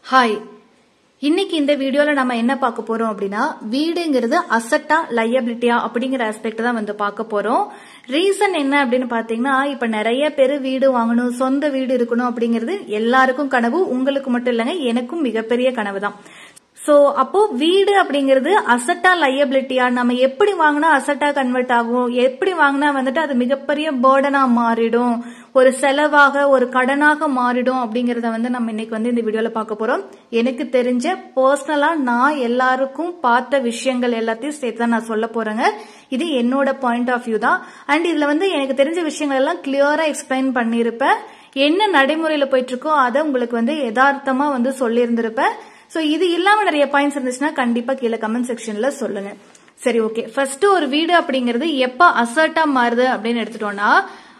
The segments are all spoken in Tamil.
ஹாய் இன்னைக்கு இந்த வீடியோல நம்ம என்ன பார்க்க போறோம் அப்படின்னா வீடுங்கிறது அசட்டா லையபிலிட்டியா அப்படிங்கிற ஆஸ்பெக்ட் தான் வந்து பார்க்க போறோம் ரீசன் என்ன அப்படின்னு பாத்தீங்கன்னா இப்ப நிறைய பேர் வீடு வாங்கணும் சொந்த வீடு இருக்கணும் அப்படிங்கிறது எல்லாருக்கும் கனவு உங்களுக்கு மட்டும் இல்லைங்க எனக்கும் மிகப்பெரிய கனவு தான் சோ அப்போ வீடு அப்படிங்கிறது அசட்டா லையபிலிட்டியா நம்ம எப்படி வாங்கினா அசட்டா கன்வெர்ட் ஆகும் எப்படி வாங்கினா வந்துட்டு அது மிகப்பெரிய பேர்டனா மாறிடும் ஒரு செலவாக ஒரு கடனாக மாறிடும் அப்படிங்கறத வந்து நம்ம இன்னைக்கு வந்து இந்த வீடியோல பார்க்க போறோம் எனக்கு தெரிஞ்ச பர்சனலா நான் எல்லாருக்கும் பார்த்த விஷயங்கள் எல்லாத்தையும் சேர்த்து தான் நான் சொல்ல போறேங்க இது என்னோட பாயிண்ட் ஆஃப் வியூ தான் அண்ட் இதுல வந்து எனக்கு தெரிஞ்ச விஷயங்கள் எல்லாம் கிளியரா எக்ஸ்பிளைன் பண்ணிருப்பேன் என்ன நடைமுறையில போயிட்டு இருக்கோ அதை உங்களுக்கு வந்து யதார்த்தமா வந்து சொல்லியிருந்திருப்பேன் சோ இது இல்லாம நிறைய பாயிண்ட்ஸ் இருந்துச்சுன்னா கண்டிப்பா கீழே கமெண்ட் செக்ஷன்ல சொல்லுங்க சரி ஓகே ஃபர்ஸ்ட் ஒரு வீடு அப்படிங்கிறது எப்ப அசர்ட்டா மாறுது அப்படின்னு எடுத்துட்டோம்னா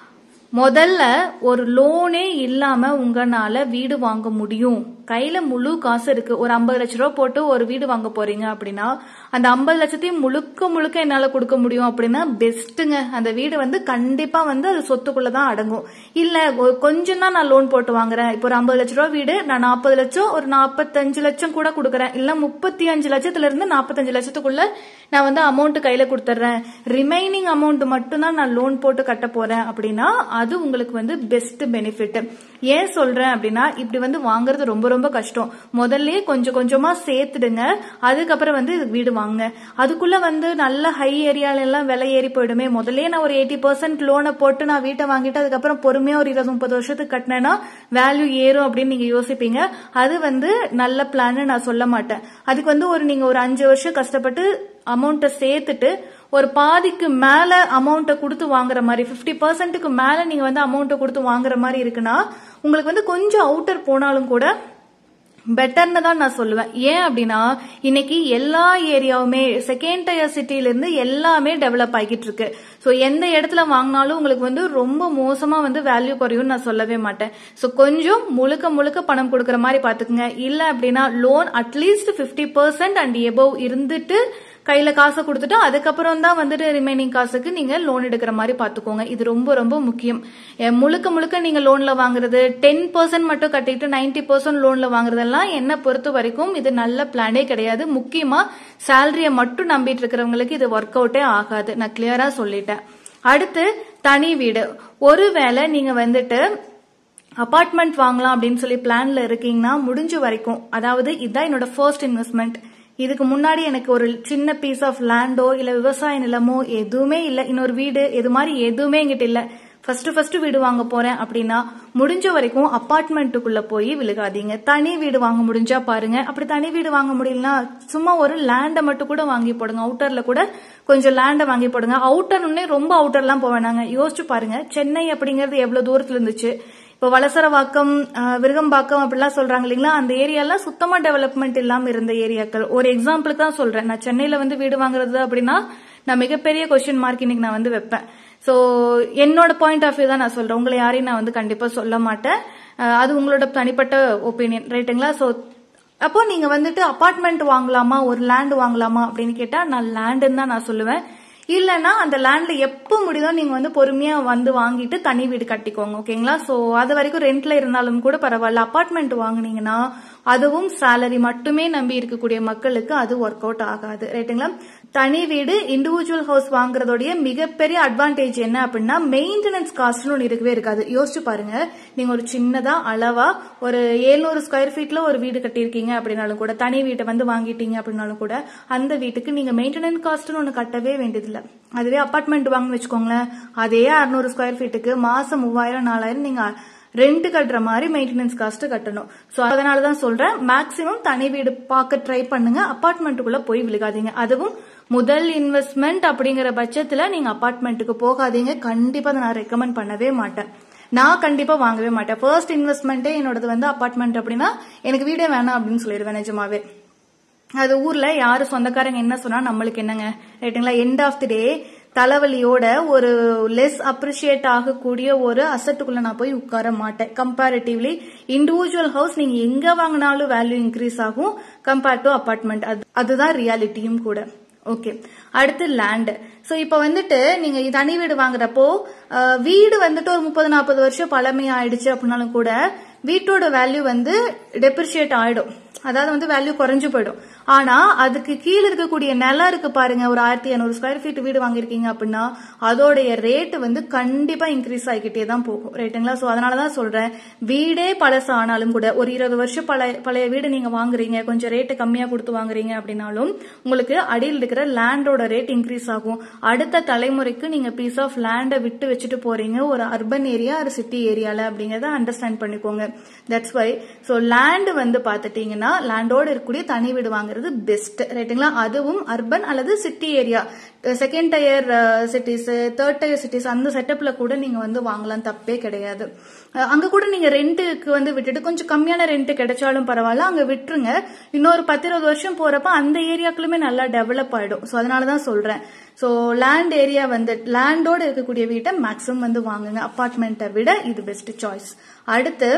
முதல்ல ஒரு லோனே இல்லாம உங்களால வீடு வாங்க முடியும் கையில முழு காசு இருக்கு ஒரு ஐம்பது லட்ச ரூபா போட்டு ஒரு வீடு வாங்க போறீங்க அப்படின்னா அந்த ஐம்பது லட்சத்தையும் முழுக்க முழுக்க என்னால கொடுக்க முடியும் அப்படின்னா பெஸ்ட்டுங்க அந்த வீடு வந்து கண்டிப்பா வந்து அது சொத்துக்குள்ளதான் அடங்கும் இல்ல ஒரு கொஞ்சம் தான் நான் லோன் போட்டு வாங்குறேன் இப்போ ஒரு ஐம்பது லட்ச ரூபா வீடு நான் நாற்பது லட்சம் ஒரு நாற்பத்தஞ்சு லட்சம் கூட கொடுக்குறேன் இல்ல முப்பத்தி அஞ்சு லட்சத்துல இருந்து நாற்பத்தஞ்சு லட்சத்துக்குள்ள நான் வந்து அமௌண்ட் கையில கொடுத்துட்றேன் ரிமைனிங் அமௌண்ட் மட்டும் தான் நான் லோன் போட்டு கட்ட போறேன் அப்படின்னா அது உங்களுக்கு வந்து பெஸ்ட் பெனிஃபிட் ஏன் சொல்றேன் அப்படின்னா இப்படி வந்து வாங்குறது ரொம்ப ரொம்ப கஷ்டம் முதல்ல கொஞ்சம் கொஞ்சமா சேர்த்துடுங்க அதுக்கப்புறம் வந்து இது வீடு வாங்க அதுக்குள்ள வந்து நல்ல ஹை ஏரியால எல்லாம் விலை ஏறி போயிடுமே முதல்ல நான் ஒரு எயிட்டி பர்சன்ட் லோனை போட்டு நான் வீட்டை வாங்கிட்டு அதுக்கப்புறம் பொறுமையா ஒரு இருபது முப்பது வருஷத்துக்கு கட்டினேன்னா வேல்யூ ஏறும் அப்படின்னு நீங்க யோசிப்பீங்க அது வந்து நல்ல பிளான் நான் சொல்ல மாட்டேன் அதுக்கு வந்து ஒரு நீங்க ஒரு அஞ்சு வருஷம் கஷ்டப்பட்டு அமௌண்ட்டை சேர்த்துட்டு ஒரு பாதிக்கு மேல அமௌண்ட்டை கொடுத்து வாங்குற மாதிரி பிப்டி பர்சன்ட்டுக்கு மேல நீங்க வந்து அமௌண்ட்டை கொடுத்து வாங்குற மாதிரி இருக்குன்னா உங்களுக்கு வந்து கொஞ்சம் அவுட்டர் போனாலும் கூட பெட்டர்னு தான் நான் சொல்லுவேன் ஏன் அப்படின்னா இன்னைக்கு எல்லா ஏரியாவுமே செகண்ட் டயர் சிட்டில இருந்து எல்லாமே டெவலப் ஆகிட்டு இருக்கு ஸோ எந்த இடத்துல வாங்கினாலும் உங்களுக்கு வந்து ரொம்ப மோசமா வந்து வேல்யூ குறையும் நான் சொல்லவே மாட்டேன் ஸோ கொஞ்சம் முழுக்க முழுக்க பணம் கொடுக்குற மாதிரி பாத்துக்குங்க இல்ல அப்படின்னா loan at least fifty percent and above இருந்துட்டு கையில காசை கொடுத்துட்டு அதுக்கப்புறம் தான் வந்துட்டு ரிமைனிங் காசுக்கு நீங்க லோன் எடுக்கிற மாதிரி பாத்துக்கோங்க இது ரொம்ப ரொம்ப முக்கியம் முழுக்க முழுக்க நீங்க லோன்ல வாங்குறது டென் பர்சன்ட் மட்டும் கட்டிட்டு நைன்டி பர்சன்ட் லோன்ல வாங்குறதெல்லாம் என்ன பொறுத்த வரைக்கும் இது நல்ல பிளானே கிடையாது முக்கியமா சேலரிய மட்டும் நம்பிட்டு இருக்கிறவங்களுக்கு இது ஒர்க் அவுட்டே ஆகாது நான் கிளியரா சொல்லிட்டேன் அடுத்து தனி வீடு ஒருவேளை நீங்க வந்துட்டு அபார்ட்மெண்ட் வாங்கலாம் அப்படின்னு சொல்லி பிளான்ல இருக்கீங்கன்னா முடிஞ்ச வரைக்கும் அதாவது இதுதான் என்னோட ஃபர்ஸ்ட் இன்வெஸ்ட்மெண்ட் இதுக்கு முன்னாடி எனக்கு ஒரு சின்ன பீஸ் ஆஃப் லேண்டோ இல்ல விவசாய நிலமோ எதுவுமே இல்ல இன்னொரு வீடு இது மாதிரி எதுவுமே எங்கிட்ட இல்ல ஃபர்ஸ்ட் ஃபர்ஸ்ட் வீடு வாங்க போறேன் அப்படின்னா முடிஞ்ச வரைக்கும் அப்பார்ட்மெண்ட்டுக்குள்ள போய் விழுகாதீங்க தனி வீடு வாங்க முடிஞ்சா பாருங்க அப்படி தனி வீடு வாங்க முடியலனா சும்மா ஒரு லேண்டை மட்டும் கூட வாங்கி போடுங்க அவுட்டர்ல கூட கொஞ்சம் லேண்டை வாங்கி போடுங்க அவுட்டர்னே ரொம்ப அவுட்டர்லாம் போக வேணாங்க யோசிச்சு பாருங்க சென்னை அப்படிங்கிறது எவ்வளவு தூரத்துல இருந்துச்சு இப்போ வலசரவாக்கம் விருகம்பாக்கம் அப்படிலாம் சொல்றாங்க இல்லைங்களா அந்த ஏரியாலாம் சுத்தமா டெவலப்மெண்ட் இல்லாம இருந்த ஏரியாக்கள் ஒரு எக்ஸாம்பிளுக்கு தான் சொல்றேன் நான் சென்னையில வந்து வீடு வாங்குறது அப்படின்னா நான் மிகப்பெரிய கொஸ்டின் மார்க் இன்னைக்கு நான் வந்து வைப்பேன் ஸோ என்னோட பாயிண்ட் ஆஃப் வியூ தான் நான் சொல்றேன் உங்களை யாரையும் நான் வந்து கண்டிப்பா சொல்ல மாட்டேன் அது உங்களோட தனிப்பட்ட ஒப்பீனியன் ரைட்டுங்களா ஸோ அப்போ நீங்க வந்துட்டு அபார்ட்மெண்ட் வாங்கலாமா ஒரு லேண்ட் வாங்கலாமா அப்படின்னு கேட்டா நான் லேண்டுன்னு தான் நான் சொல்லுவேன் இல்லைன்னா அந்த லேண்ட்ல எப்போ முடியுதோ நீங்க வந்து பொறுமையா வந்து வாங்கிட்டு தனி வீடு கட்டிக்கோங்க ஓகேங்களா சோ அது வரைக்கும் ரெண்ட்ல இருந்தாலும் கூட பரவாயில்ல அபார்ட்மெண்ட் வாங்குனீங்கன்னா அதுவும் சேலரி மட்டுமே நம்பி இருக்கக்கூடிய மக்களுக்கு அது ஒர்க் அவுட் ஆகாது ரைட்டுங்களா தனி வீடு இண்டிவிஜுவல் ஹவுஸ் வாங்குறதோடைய மிகப்பெரிய அட்வான்டேஜ் என்ன அப்படின்னா மெயின்டெனன்ஸ் காஸ்ட்னு ஒன்று இருக்கவே இருக்காது யோசிச்சு பாருங்க நீங்க ஒரு சின்னதா அளவா ஒரு ஏழ்நூறு ஸ்கொயர் ஃபீட்ல ஒரு வீடு கட்டியிருக்கீங்க அப்படின்னாலும் கூட தனி வீட்டை வந்து வாங்கிட்டீங்க அப்படின்னாலும் கூட அந்த வீட்டுக்கு நீங்க மெயின்டெனன்ஸ் காஸ்ட்னு ஒன்று கட்டவே வேண்டியதில்லை அதுவே அபார்ட்மெண்ட் வாங்கன்னு வச்சுக்கோங்களேன் அதே அறுநூறு ஸ்கொயர் ஃபீட்டுக்கு மாசம் மூவாயிரம் நாலாயிரம் நீங்க ரெண்ட் கட்டுற மாதிரி மெயின்டெனன்ஸ் காஸ்ட் கட்டணும் ஸோ அதனால தான் சொல்றேன் மேக்சிமம் தனி வீடு பார்க்க ட்ரை பண்ணுங்க அப்பார்ட்மெண்ட்டுக்குள்ள போய் விழுகாதீங்க அதுவும் முதல் இன்வெஸ்ட்மெண்ட் அப்படிங்கிற பட்சத்துல நீங்க அபார்ட்மெண்ட்டுக்கு போகாதீங்க கண்டிப்பா அதை நான் ரெக்கமெண்ட் பண்ணவே மாட்டேன் நான் கண்டிப்பா வாங்கவே மாட்டேன் ஃபர்ஸ்ட் இன்வெஸ்ட்மெண்ட்டே என்னோடது வந்து அபார்ட்மெண்ட் அப்படின்னா எனக்கு வீடே வேணாம் அப்படின்னு சொல்லிடுவேன் நிஜமாவே அது ஊர்ல யாரு சொந்தக்காரங்க என்ன சொன்னா நம்மளுக்கு என்னங்க ரைட்டுங்களா எண்ட் ஆஃப் தி டே தலைவலியோட ஒரு லெஸ் அப்ரிஷியேட் ஆகக்கூடிய ஒரு அசட்டுக்குள்ள நான் போய் உட்கார மாட்டேன் கம்பேரிட்டிவ்லி இண்டிவிஜுவல் ஹவுஸ் நீங்க எங்க வாங்கினாலும் வேல்யூ இன்க்ரீஸ் ஆகும் கம்பேர் டு அபார்ட்மெண்ட் அதுதான் ரியாலிட்டியும் கூட ஓகே அடுத்து லேண்ட் சோ இப்ப வந்துட்டு நீங்க தனி வீடு வாங்குறப்போ அஹ், வீடு வந்துட்டு ஒரு முப்பது நாற்பது வருஷம் பழமை ஆயிடுச்சு அப்படின்னாலும் கூட வீட்டோட வேல்யூ வந்து டெப்ரிஷியேட் ஆயிடும் அதாவது வந்து வேல்யூ குறைஞ்சு போயிடும் ஆனா அதுக்கு கீழே இருக்கக்கூடிய நிலம் இருக்கு பாருங்க ஒரு ஆயிரத்தி இரநூறு ஸ்கொயர் ஃபீட் வீடு வாங்கியிருக்கீங்க அப்படின்னா அதோடைய ரேட் வந்து கண்டிப்பா இன்க்ரீஸ் ஆகிக்கிட்டே தான் போகும் ரைட்டுங்களா சோ அதனாலதான் சொல்றேன் வீடே பழசு ஆனாலும் கூட ஒரு இருபது வருஷம் பழைய பழைய வீடு நீங்க வாங்குறீங்க கொஞ்சம் ரேட்டு கம்மியா கொடுத்து வாங்குறீங்க அப்படின்னாலும் உங்களுக்கு அடியில் இருக்கிற லேண்டோட ரேட் இன்க்ரீஸ் ஆகும் அடுத்த தலைமுறைக்கு நீங்க பீஸ் ஆஃப் லேண்டை விட்டு வச்சுட்டு போறீங்க ஒரு அர்பன் ஏரியா ஒரு சிட்டி ஏரியால அப்படிங்கறத அண்டர்ஸ்டாண்ட் பண்ணிக்கோங்க தட்ஸ் வை சோ லேண்ட் வந்து பாத்துட்டீங்கன்னா லேண்டோட இருக்கக்கூடிய தனி வீடு வாங்குறது பெஸ்ட் ரைட்டுங்களா அதுவும் அர்பன் அல்லது city area second tier cities third tier cities அந்த செட்டப்ல கூட நீங்க வந்து வாங்கலாம் தப்பே கிடையாது அஹ் அங்க கூட நீங்க ரெண்ட்டுக்கு வந்து விட்டுட்டு கொஞ்சம் கம்மியான ரெண்ட் கிடைச்சாலும் பரவாயில்ல அங்க விட்டுருங்க இன்னொரு பத்து இருபது வருஷம் போறப்ப அந்த ஏரியாக்குள்ளுமே நல்லா டெவலப் ஆயிடும் ஸோ அதனாலதான் சொல்றேன் ஸோ லேண்ட் ஏரியா வந்து லேண்டோட இருக்கக்கூடிய வீட்டை மேக்ஸிமம் வந்து வாங்குங்க அப்பார்ட்மெண்ட்டை விட இது பெஸ்ட் சாய்ஸ் அடுத்து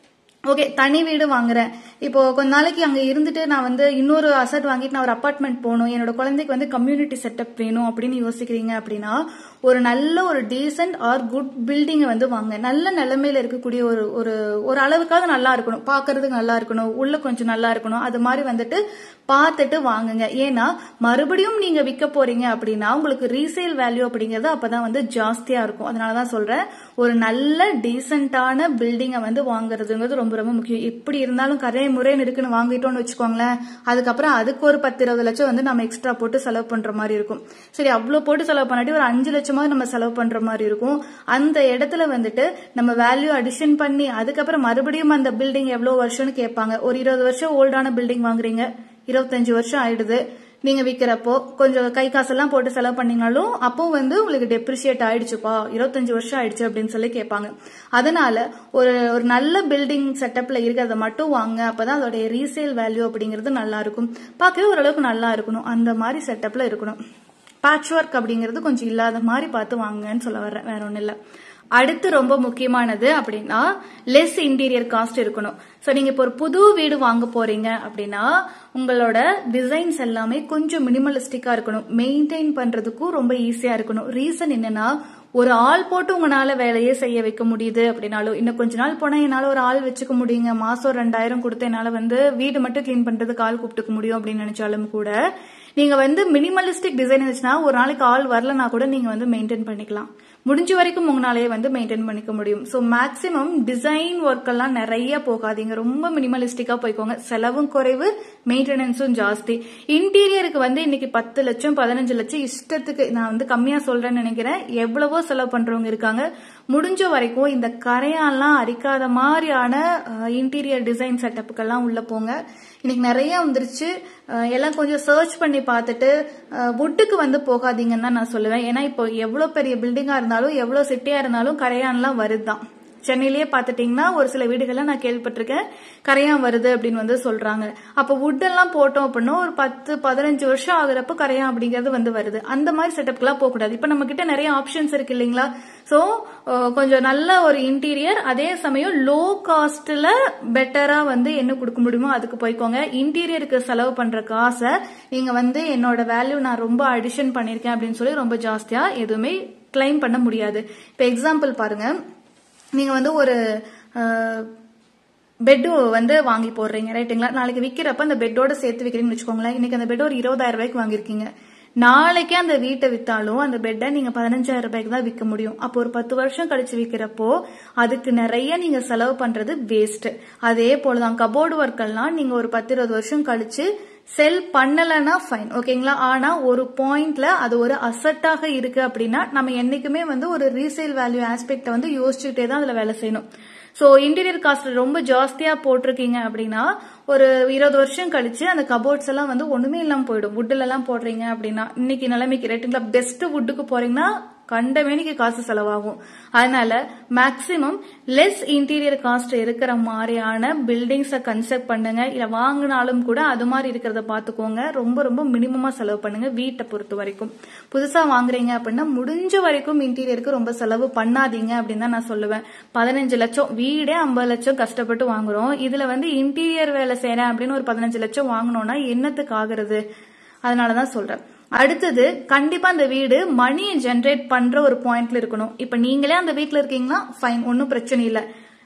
ஓகே தனி வீடு வாங்குறேன் இப்போ கொஞ்ச நாளைக்கு அங்க இருந்துட்டு நான் வந்து இன்னொரு அசட் வாங்கிட்டு நான் ஒரு அபார்ட்மெண்ட் போகணும் என்னோட குழந்தைக்கு வந்து கம்யூனிட்டி செட்டப் வேணும் அப்படின்னு யோசிக்கிறீங்க அப்படின்னா ஒரு நல்ல ஒரு டீசென்ட் ஆர் குட் பில்டிங்கை வந்து வாங்க நல்ல நிலைமையில இருக்கக்கூடிய ஒரு ஒரு ஒரு அளவுக்காவது நல்லா இருக்கணும் பார்க்கறதுக்கு நல்லா இருக்கணும் உள்ள கொஞ்சம் நல்லா இருக்கணும் அது மாதிரி வந்துட்டு பார்த்துட்டு வாங்குங்க ஏன்னா மறுபடியும் நீங்க விற்க போறீங்க அப்படின்னா உங்களுக்கு ரீசேல் வேல்யூ அப்படிங்கிறது அப்பதான் வந்து ஜாஸ்தியா இருக்கும் அதனாலதான் சொல்றேன் ஒரு நல்ல டீசென்டான பில்டிங்கை வந்து வாங்குறதுங்கிறது ரொம்ப ரொம்ப முக்கியம் எப்படி இருந்தாலும் கரை முறைன்னு இருக்குன்னு வாங்கிட்டோம்னு வச்சுக்கோங்களேன் அதுக்கப்புறம் அதுக்கு ஒரு பத்து இருபது லட்சம் வந்து நம்ம எக்ஸ்ட்ரா போட்டு செலவு பண்ற மாதிரி இருக்கும் சரி அவ்வளவு போட்டு செலவு பண்ணாட்டி ஒரு அஞ்சு லட்சமாவது நம்ம செலவு பண்ற மாதிரி இருக்கும் அந்த இடத்துல வந்துட்டு நம்ம வேல்யூ அடிஷன் பண்ணி அதுக்கப்புறம் மறுபடியும் அந்த பில்டிங் எவ்வளவு வருஷம்னு கேட்பாங்க ஒரு இருபது வருஷம் ஓல்டான பில்டிங் வாங்குறீங்க இருபத்தஞ்சு வருஷம் ஆயிடுது நீங்க விக்கிறப்போ கொஞ்சம் கை காசெல்லாம் போட்டு செலவு பண்ணீங்கனாலும் அப்போ வந்து உங்களுக்கு டெப்ரிசியேட் ஆயிடுச்சுப்பா இருபத்தஞ்சு வருஷம் ஆயிடுச்சு அப்படின்னு சொல்லி கேட்பாங்க அதனால ஒரு ஒரு நல்ல பில்டிங் செட்டப்ல இருக்கிறத மட்டும் வாங்க அப்பதான் அதோடைய ரீசேல் வேல்யூ அப்படிங்கிறது நல்லா இருக்கும் பார்க்கவே ஓரளவுக்கு நல்லா இருக்கணும் அந்த மாதிரி செட்டப்ல இருக்கணும் பேட்ச் ஒர்க் அப்படிங்கிறது கொஞ்சம் இல்லாத மாதிரி பார்த்து வாங்குங்கன்னு சொல்ல வர்றேன் வேற ஒன்றும் இல்லை அடுத்து ரொம்ப முக்கியமானது அப்படின்னா லெஸ் இன்டீரியர் காஸ்ட் இருக்கணும் ஸோ நீங்க இப்போ ஒரு புது வீடு வாங்க போறீங்க அப்படின்னா உங்களோட டிசைன்ஸ் எல்லாமே கொஞ்சம் மினிமலிஸ்டிக்கா இருக்கணும் மெயின்டைன் பண்றதுக்கும் ரொம்ப ஈஸியா இருக்கணும் ரீசன் என்னன்னா ஒரு ஆள் போட்டு உங்களால வேலையே செய்ய வைக்க முடியுது அப்படின்னாலும் இன்னும் கொஞ்ச நாள் போனா என்னால ஒரு ஆள் வச்சுக்க முடியுங்க மாசம் ரெண்டாயிரம் கொடுத்து என்னால வந்து வீடு மட்டும் கிளீன் பண்றதுக்கு ஆள் கூப்பிட்டுக்க முடியும் அப்படின்னு நினைச்சாலும் கூட நீங்க வந்து மினிமலிஸ்டிக் டிசைன் இருந்துச்சுன்னா ஒரு நாளைக்கு ஆள் வரலனா கூட நீங்க வந்து மெயின்டைன் பண்ணிக்கலாம் முடிஞ்ச வரைக்கும் உங்களாலேயே வந்து மெயின்டைன் பண்ணிக்க முடியும் ஸோ மேக்சிமம் டிசைன் ஒர்க் எல்லாம் நிறைய போகாதீங்க ரொம்ப மினிமலிஸ்டிக்கா போய்க்கோங்க செலவும் குறைவு மெயின்டெனன்ஸும் ஜாஸ்தி இன்டீரியருக்கு வந்து இன்னைக்கு பத்து லட்சம் பதினஞ்சு லட்சம் இஷ்டத்துக்கு நான் வந்து கம்மியா சொல்றேன்னு நினைக்கிறேன் எவ்வளவோ செலவு பண்றவங்க இருக்காங்க முடிஞ்ச வரைக்கும் இந்த கரையான்லாம் அரிக்காத மாதிரியான இன்டீரியர் டிசைன் செட்டப்புக்கெல்லாம் உள்ள போங்க இன்னைக்கு நிறைய வந்துருச்சு அஹ் எல்லாம் கொஞ்சம் சர்ச் பண்ணி பார்த்துட்டு வுட்டுக்கு வந்து போகாதீங்கன்னு தான் நான் சொல்லுவேன் ஏன்னா இப்போ எவ்வளவு பெரிய பில்டிங்கா இருந்தாலும் எவ்வளவு சிட்டியா இருந்தாலும் கரையான்லாம் வருதுதான் சென்னையிலேயே பார்த்துட்டீங்கன்னா ஒரு சில வீடுகள்ல நான் கேள்விப்பட்டிருக்கேன் கரையான் வருது அப்படின்னு வந்து சொல்றாங்க அப்போ வுட்டெல்லாம் போட்டோம் அப்படின்னா ஒரு பத்து பதினஞ்சு வருஷம் ஆகுறப்போ கரையான் அப்படிங்கிறது வந்து வருது அந்த மாதிரி செட்டப்க்குலாம் போகக்கூடாது இப்போ நம்ம கிட்ட நிறைய ஆப்ஷன்ஸ் இருக்கு இல்லைங்களா ஸோ கொஞ்சம் நல்ல ஒரு இன்டீரியர் அதே சமயம் லோ காஸ்ட்ல பெட்டரா வந்து என்ன கொடுக்க முடியுமோ அதுக்கு போய்க்கோங்க இன்டீரியருக்கு செலவு பண்ற காசை நீங்க வந்து என்னோட வேல்யூ நான் ரொம்ப அடிஷன் பண்ணிருக்கேன் அப்படின்னு சொல்லி ரொம்ப ஜாஸ்தியா எதுவுமே கிளைம் பண்ண முடியாது இப்போ எக்ஸாம்பிள் பாருங்க நீங்க வந்து ஒரு பெட்டு வந்து வாங்கி போடுறீங்க ரைட்டுங்களா நாளைக்கு விற்கிறப்ப அந்த பெட்டோட சேர்த்து விற்கிறீங்கன்னு வச்சுக்கோங்களேன் இன்னைக்கு அந்த பெட் ஒரு இருபதாயிரம் ரூபாய்க்கு வாங்கியிருக்கீங்க நாளைக்கே அந்த வீட்டை வித்தாலும் அந்த பெட்டை நீங்க பதினஞ்சாயிரம் ரூபாய்க்கு தான் விற்க முடியும் அப்போ ஒரு பத்து வருஷம் கழிச்சு விற்கிறப்போ அதுக்கு நிறைய நீங்க செலவு பண்றது வேஸ்ட் அதே போலதான் கபோர்டு ஒர்க் எல்லாம் நீங்க ஒரு பத்து இருபது வருஷம் கழிச்சு செல் பண்ணலன்னா ஃபைன் ஓகேங்களா ஆனா ஒரு பாயிண்ட்ல அது ஒரு அசட்டாக இருக்கு அப்படின்னா நம்ம என்னைக்குமே வந்து ஒரு ரீசேல் வேல்யூ ஆஸ்பெக்ட வந்து யோசிச்சுக்கிட்டே தான் அதுல வேலை செய்யணும் ஸோ இன்டீரியர் காஸ்ட் ரொம்ப ஜாஸ்தியா போட்டிருக்கீங்க அப்படின்னா ஒரு இருபது வருஷம் கழிச்சு அந்த கபோர்ட்ஸ் எல்லாம் வந்து ஒண்ணுமே இல்லாம போயிடும் வுட்ல எல்லாம் போடுறீங்க அப்படின்னா இன்னைக்கு நிலைமைக்கு ரேட்டுங்களா பெஸ்ட் வுட்டுக்கு போறீங்கன்னா கண்டமேனிக்கு காசு செலவாகும் அதனால மேக்சிமம் லெஸ் இன்டீரியர் காஸ்ட் இருக்கிற மாதிரியான பில்டிங்ஸை கன்ஸ்ட்ரக்ட் பண்ணுங்க இல்ல வாங்கினாலும் கூட அது மாதிரி இருக்கிறத பாத்துக்கோங்க ரொம்ப ரொம்ப மினிமமா செலவு பண்ணுங்க வீட்டை பொறுத்த வரைக்கும் புதுசா வாங்குறீங்க அப்படின்னா முடிஞ்ச வரைக்கும் இன்டீரியருக்கு ரொம்ப செலவு பண்ணாதீங்க அப்படின்னு தான் நான் சொல்லுவேன் பதினஞ்சு லட்சம் வீடே ஐம்பது லட்சம் கஷ்டப்பட்டு வாங்குறோம் இதுல வந்து இன்டீரியர் வேலை செய்யறேன் அப்படின்னு ஒரு பதினஞ்சு லட்சம் வாங்கினோம்னா என்னத்துக்கு ஆகுறது அதனாலதான் சொல்றேன் அடுத்தது கண்டிப்பா அந்த வீடு மணியை ஜென்ரேட் பண்ற ஒரு பாயிண்ட்ல இருக்கணும் இப்ப நீங்களே அந்த வீட்ல இருக்கீங்கன்னா ஃபைன் ஒன்னும் பிரச்சனை இல்ல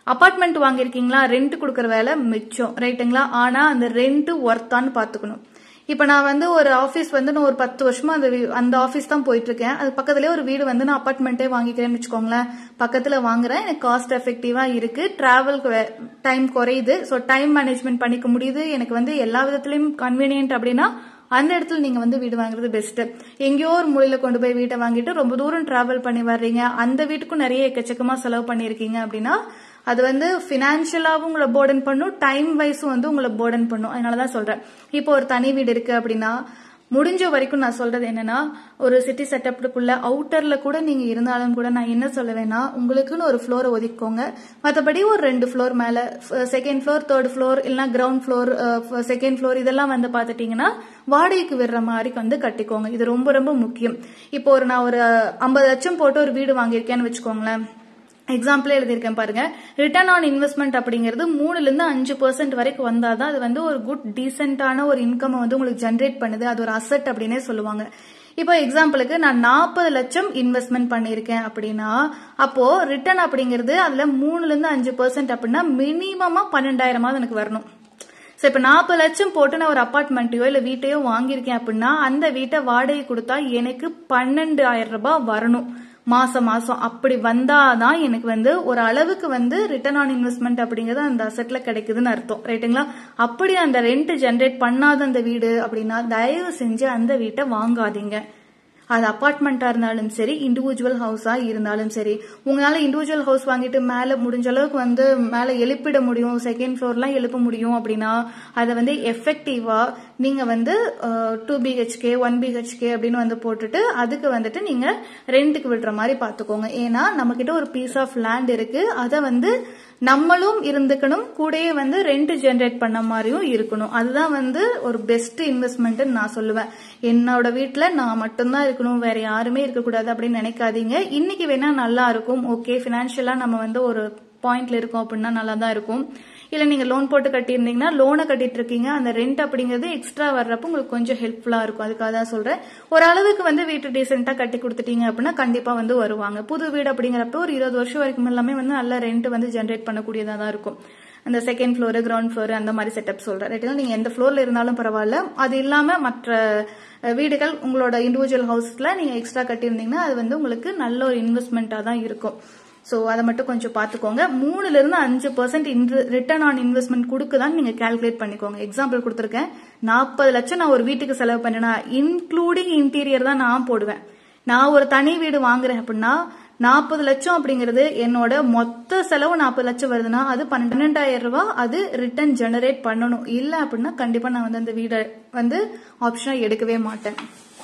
அபார்ட்மெண்ட் வாங்கியிருக்கீங்களா ரெண்ட் கொடுக்கற வேலை மிச்சம் ரைட்டுங்களா ஆனா அந்த ரெண்ட் ஒர்த்தான்னு பாத்துக்கணும் இப்ப நான் வந்து ஒரு ஆபீஸ் வந்து நான் ஒரு பத்து வருஷமா அந்த வீ- அந்த ஆபீஸ் தான் போயிட்டு இருக்கேன் அது பக்கத்துலயே ஒரு வீடு வந்து நான் அபார்ட்மெண்ட்டே வாங்கிக்கிறேன்னு வச்சுக்கோங்களேன் பக்கத்துல வாங்குறேன் எனக்கு காஸ்ட் எஃபெக்டிவா இருக்கு டிராவல்க்கு டைம் குறையுது ஸோ டைம் மேனேஜ்மெண்ட் பண்ணிக்க முடியுது எனக்கு வந்து எல்லா விதத்திலயும் கன்வீனியன்ட் அப்படின்னா அந்த இடத்துல நீங்க வந்து வீடு வாங்குறது பெஸ்ட் எங்கேயோ ஒரு மூலையில கொண்டு போய் வீட்டை வாங்கிட்டு ரொம்ப தூரம் டிராவல் பண்ணி வர்றீங்க அந்த வீட்டுக்கும் நிறைய எக்கச்சக்கமா செலவு பண்ணிருக்கீங்க அப்படின்னா அது வந்து பினான்சியலாவும் உங்களை போர்டன் பண்ணும் டைம் வைஸும் வந்து உங்களை போர்டன் பண்ணும் அதனாலதான் சொல்றேன் இப்போ ஒரு தனி வீடு இருக்கு அப்படின்னா முடிஞ்ச வரைக்கும் நான் சொல்றது என்னன்னா ஒரு சிட்டி செட்டப்புக்குள்ள அவுட்டர்ல கூட நீங்க இருந்தாலும் கூட நான் என்ன சொல்லுவேன்னா உங்களுக்குன்னு ஒரு ஃப்ளோரை ஒதுக்கிக்கோங்க மற்றபடி ஒரு ரெண்டு ஃப்ளோர் மேல செகண்ட் ஃப்ளோர் தேர்ட் ஃப்ளோர் இல்லைன்னா கிரவுண்ட் ஃப்ளோர் செகண்ட் ஃப்ளோர் இதெல்லாம் வந்து பாத்துட்டீங்கன்னா வாடகைக்கு விடுற மாதிரி வந்து கட்டிக்கோங்க இது ரொம்ப ரொம்ப முக்கியம் இப்போ ஒரு நான் ஒரு ஐம்பது லட்சம் போட்டு ஒரு வீடு வாங்கியிருக்கேன்னு வச்சுக்கோங்களேன் எக்ஸாம்பிளே எழுதியிருக்கேன் பாருங்க ரிட்டர்ன் ஆன் இன்வெஸ்ட்மெண்ட் அப்படிங்கிறது மூணுல இருந்து அஞ்சு பெர்சென்ட் வரைக்கும் வந்தாதான் அது வந்து ஒரு குட் டீசென்டான ஒரு இன்கம் வந்து உங்களுக்கு ஜென்ரேட் பண்ணுது அது ஒரு அசெட் அப்படின்னே சொல்லுவாங்க இப்போ எக்ஸாம்பிளுக்கு நான் நாற்பது லட்சம் இன்வெஸ்ட்மெண்ட் பண்ணியிருக்கேன் அப்படின்னா அப்போ ரிட்டர்ன் அப்படிங்கிறது அதுல மூணுல இருந்து அஞ்சு பெர்சென்ட் அப்படின்னா மினிமமா பன்னெண்டாயிரமாவது எனக்கு வரணும் ஸோ இப்போ நாற்பது லட்சம் போட்டு நான் ஒரு அப்பார்ட்மெண்ட்டையோ இல்லை வீட்டையோ வாங்கியிருக்கேன் அப்படின்னா அந்த வீட்டை வாடகை கொடுத்தா எனக்கு பன்னெண்டாயிரம் ரூபாய் வரணும் மாசம் மாசம் அப்படி வந்தாதான் எனக்கு வந்து ஒரு அளவுக்கு வந்து ரிட்டர்ன் ஆன் இன்வெஸ்ட்மெண்ட் அப்படிங்கிறது அந்த அசெட்ல கிடைக்குதுன்னு அர்த்தம் ரைட்டுங்களா அப்படி அந்த ரெண்ட் ஜென்ரேட் பண்ணாத அந்த வீடு அப்படின்னா தயவு செஞ்சு அந்த வீட்டை வாங்காதீங்க அது அபார்ட்மெண்ட்டா இருந்தாலும் சரி இண்டிவிஜுவல் ஹவுஸா இருந்தாலும் சரி உங்களால இண்டிவிஜுவல் ஹவுஸ் வாங்கிட்டு மேல முடிஞ்ச அளவுக்கு வந்து மேல எழுப்பிட முடியும் செகண்ட் ஃப்ளோர்லாம் எழுப்ப முடியும் அப்படின்னா அதை வந்து எஃபெக்டிவா நீங்க வந்து டூ பிஹெச்கே ஒன் பிஹெச்கே அப்படின்னு வந்து போட்டுட்டு அதுக்கு வந்துட்டு நீங்க ரெண்டுக்கு விடுற மாதிரி பாத்துக்கோங்க ஏன்னா நம்ம கிட்ட ஒரு பீஸ் ஆஃப் லேண்ட் இருக்கு அதை வந்து நம்மளும் இருந்துக்கணும் கூடயே வந்து ரெண்ட் ஜென்ரேட் பண்ண மாதிரியும் இருக்கணும் அதுதான் வந்து ஒரு பெஸ்ட் இன்வெஸ்ட்மெண்ட் நான் சொல்லுவேன் என்னோட வீட்ல நான் மட்டும்தான் இருக்கணும் வேற யாருமே இருக்கக்கூடாது அப்படின்னு நினைக்காதீங்க இன்னைக்கு வேணா நல்லா இருக்கும் ஓகே பினான்சியலா நம்ம வந்து ஒரு பாயிண்ட்ல இருக்கோம் அப்படின்னா நல்லா தான் இருக்கும் இல்ல நீங்க லோன் போட்டு கட்டியிருந்தீங்கன்னா லோனை கட்டிட்டு இருக்கீங்க அந்த ரெண்ட் அப்படிங்கிறது எக்ஸ்ட்ரா வர்றப்ப உங்களுக்கு கொஞ்சம் ஹெல்ப்ஃபுல்லா இருக்கும் அதுக்காக தான் சொல்றேன் ஒரு அளவுக்கு வந்து வீட்டு டீசெண்டா கட்டி கொடுத்துட்டீங்க அப்படின்னா கண்டிப்பா வந்து வருவாங்க புது வீடு அப்படிங்கிறப்ப ஒரு இருபது வருஷம் வரைக்கும் எல்லாமே வந்து நல்ல ரெண்ட் வந்து ஜென்ரேட் பண்ணக்கூடியதா தான் இருக்கும் அந்த செகண்ட் ஃப்ளோர் கிரவுண்ட் ஃப்ளோர் அந்த மாதிரி செட்டப் சொல்றேன் ரைட்டுங்களா நீங்க எந்த ஃப்ளோர்ல இருந்தாலும் பரவாயில்ல அது இல்லாம மற்ற அஹ், வீடுகள் உங்களோட இண்டிவிஜுவல் ஹவுஸ்ல நீங்க எக்ஸ்ட்ரா கட்டியிருந்தீங்கன்னா அது வந்து உங்களுக்கு நல்ல ஒரு இன்வெஸ்ட்மெண்ட்டா தான் இருக்கும் ஸோ அதை மட்டும் கொஞ்சம் பார்த்துக்கோங்க மூணுல இருந்து அஞ்சு பர்சன்ட் ரிட்டர்ன் ஆன் இன்வெஸ்ட்மெண்ட் கொடுக்குதான் நீங்க கால்குலேட் பண்ணிக்கோங்க எக்ஸாம்பிள் கொடுத்துருக்கேன் நாற்பது லட்சம் நான் ஒரு வீட்டுக்கு செலவு பண்ணேன்னா இன்க்ளூடிங் இன்டீரியர் தான் நான் போடுவேன் நான் ஒரு தனி வீடு வாங்குறேன் அப்படின்னா நாற்பது லட்சம் அப்படிங்கிறது என்னோட மொத்த செலவு நாற்பது லட்சம் வருதுன்னா அது பன்னெண்டாயிரம் ரூபாய் அது ரிட்டர்ன் ஜெனரேட் பண்ணணும் இல்ல அப்படின்னா கண்டிப்பா நான் வந்து அந்த வீடை வந்து ஆப்ஷனா எடுக்கவே மாட்டேன்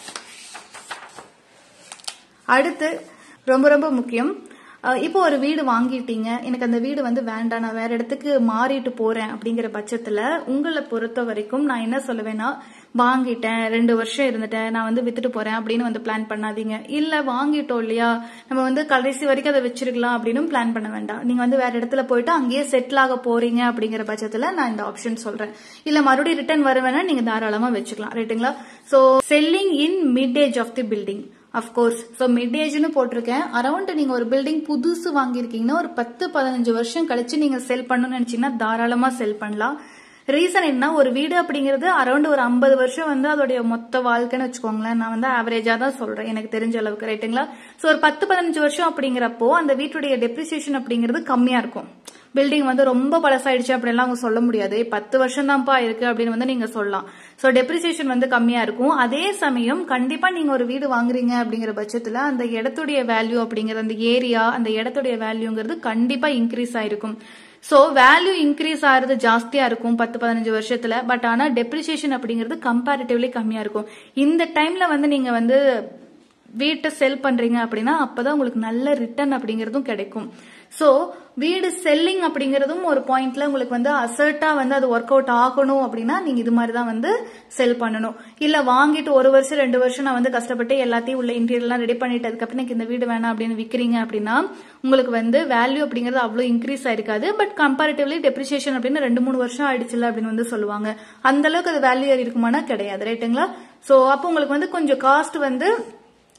அடுத்து ரொம்ப ரொம்ப முக்கியம் அஹ் இப்போ ஒரு வீடு வாங்கிட்டீங்க எனக்கு அந்த வீடு வந்து வேண்டாம் நான் வேற இடத்துக்கு மாறிட்டு போறேன் அப்படிங்கிற பட்சத்துல உங்களை பொறுத்த வரைக்கும் நான் என்ன சொல்லுவேன்னா வாங்கிட்டேன் ரெண்டு வருஷம் இருந்துட்டேன் நான் வந்து வித்துட்டு போறேன் அப்படின்னு வந்து பிளான் பண்ணாதீங்க இல்ல வாங்கிட்டோம் இல்லையா நம்ம வந்து கடைசி வரைக்கும் அதை வச்சிருக்கலாம் அப்படின்னு பிளான் பண்ண வேண்டாம் நீங்க வந்து வேற இடத்துல போயிட்டு அங்கேயே செட்டில் ஆக போறீங்க அப்படிங்கிற பட்சத்துல நான் இந்த ஆப்ஷன் சொல்றேன் இல்ல மறுபடியும் ரிட்டர்ன் வருவேன்னா நீங்க தாராளமா வச்சுக்கலாம் ரைட்டுங்களா so selling in mid age of the building of course so mid ஏஜ்னு போட்டிருக்கேன் அரௌண்ட் நீங்க ஒரு பில்டிங் புதுசு வாங்கியிருக்கீங்கன்னா ஒரு பத்து பதினஞ்சு வருஷம் கழிச்சு நீங்க செல் பண்ணணும்னு நினைச்சீங்கன்னா தாராளமா செல் பண்ணலாம் ரீசன் என்ன ஒரு வீடு அப்படிங்கிறது அரௌண்ட் ஒரு ஐம்பது வருஷம் வந்து அதோடைய மொத்த வாழ்க்கைன்னு வச்சுக்கோங்களேன் நான் வந்து ஆவரேஜா தான் சொல்றேன் எனக்கு தெரிஞ்ச அளவுக்கு ரைட்டுங்களா ஸோ ஒரு பத்து பதினஞ்சு வருஷம் அப்படிங்கிறப்போ அந்த வீட்டுடைய டெப்ரிசியேஷன் அப்படிங்கிறது கம்மியா இருக்கும் பில்டிங் வந்து ரொம்ப பழசாயிடுச்சு அப்படின்லாம் அவங்க சொல்ல முடியாது பத்து வருஷம் தான்ப்பா இருக்கு அப்படின்னு வந்து நீங்க சொல்லலாம் ஸோ டெப்ரிசியேஷன் வந்து கம்மியா இருக்கும் அதே சமயம் கண்டிப்பா நீங்க ஒரு வீடு வாங்குறீங்க அப்படிங்கிற பட்சத்துல அந்த இடத்துடைய வேல்யூ அப்படிங்கிற அந்த ஏரியா அந்த இடத்துடைய வேல்யூங்கிறது கண்டிப்பா இன்க்ரீஸ் ஆயிருக்கும் ஸோ வேல்யூ இன்க்ரீஸ் ஆகிறது ஜாஸ்தியா இருக்கும் பத்து பதினஞ்சு வருஷத்துல பட் ஆனா டெப்ரிசியேஷன் அப்படிங்கிறது கம்பேரிட்டிவ்லி கம்மியா இருக்கும் இந்த டைம்ல வந்து நீங்க வந்து வீட்டை செல் பண்றீங்க அப்படின்னா அப்பதான் உங்களுக்கு நல்ல ரிட்டர்ன் அப்படிங்கறதும் கிடைக்கும் சோ வீடு செல்லிங் அப்படிங்கறதும் ஒரு பாயிண்ட்ல உங்களுக்கு வந்து அசர்ட்டா வந்து அது ஒர்க் அவுட் ஆகணும் அப்படின்னா நீங்க இது மாதிரி தான் வந்து செல் பண்ணணும் இல்ல வாங்கிட்டு ஒரு வருஷம் ரெண்டு வருஷம் நான் வந்து கஷ்டப்பட்டு எல்லாத்தையும் உள்ள இன்டீரியர் எல்லாம் ரெடி பண்ணிட்டு அதுக்கப்புறம் எனக்கு இந்த வீடு வேணாம் அப்படின்னு விக்கிறீங்க அப்படின்னா உங்களுக்கு வந்து வேல்யூ அப்படிங்கிறது அவ்வளவு இன்க்ரீஸ் ஆயிருக்காது பட் கம்பேரிட்டிவ்லி டெப்ரிசியேஷன் அப்படின்னு ரெண்டு மூணு வருஷம் ஆயிடுச்சுல அப்படின்னு வந்து சொல்லுவாங்க அந்த அளவுக்கு அது வேல்யூ இருக்குமானா கிடையாது ரைட்டுங்களா சோ அப்போ உங்களுக்கு வந்து கொஞ்சம் காஸ்ட் வந்து